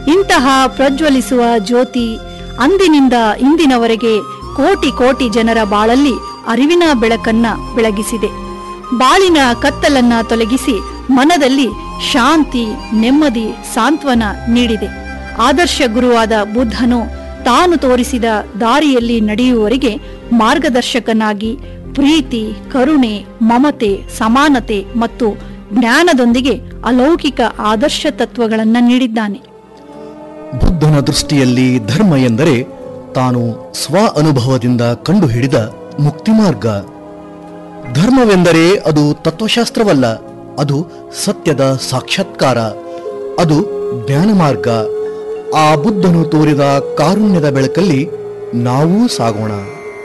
ಇಂತಹ ಪ್ರಜ್ವಲಿಸುವ ಜ್ಯೋತಿ ಅಂದಿನಿಂದ ಇಂದಿನವರೆಗೆ ಕೋಟಿ ಕೋಟಿ ಜನರ ಬಾಳಲ್ಲಿ ಅರಿವಿನ ಬೆಳಕನ್ನ ಬೆಳಗಿಸಿದೆ ಬಾಳಿನ ಕತ್ತಲನ್ನ ತೊಲಗಿಸಿ ಮನದಲ್ಲಿ ಶಾಂತಿ ನೆಮ್ಮದಿ ಸಾಂತ್ವನ ನೀಡಿದೆ ಆದರ್ಶ ಗುರುವಾದ ಬುದ್ಧನು ತಾನು ತೋರಿಸಿದ ದಾರಿಯಲ್ಲಿ ನಡೆಯುವವರಿಗೆ ಮಾರ್ಗದರ್ಶಕನಾಗಿ ಪ್ರೀತಿ ಕರುಣೆ ಮಮತೆ ಸಮಾನತೆ ಮತ್ತು ಜ್ಞಾನದೊಂದಿಗೆ ಅಲೌಕಿಕ ಆದರ್ಶ ತತ್ವಗಳನ್ನ ನೀಡಿದ್ದಾನೆ ಬುದ್ಧನ ದೃಷ್ಟಿಯಲ್ಲಿ ಧರ್ಮ ಎಂದರೆ ತಾನು ಸ್ವ ಅನುಭವದಿಂದ ಕಂಡುಹಿಡಿದ ಮುಕ್ತಿ ಮಾರ್ಗ ಧರ್ಮವೆಂದರೆ ಅದು ತತ್ವಶಾಸ್ತ್ರವಲ್ಲ ಅದು ಸತ್ಯದ ಸಾಕ್ಷಾತ್ಕಾರ ಅದು ಜ್ಞಾನ ಮಾರ್ಗ ಆ ಬುದ್ಧನು ತೋರಿದ ಕಾರುಣ್ಯದ ಬೆಳಕಲ್ಲಿ ನಾವೂ ಸಾಗೋಣ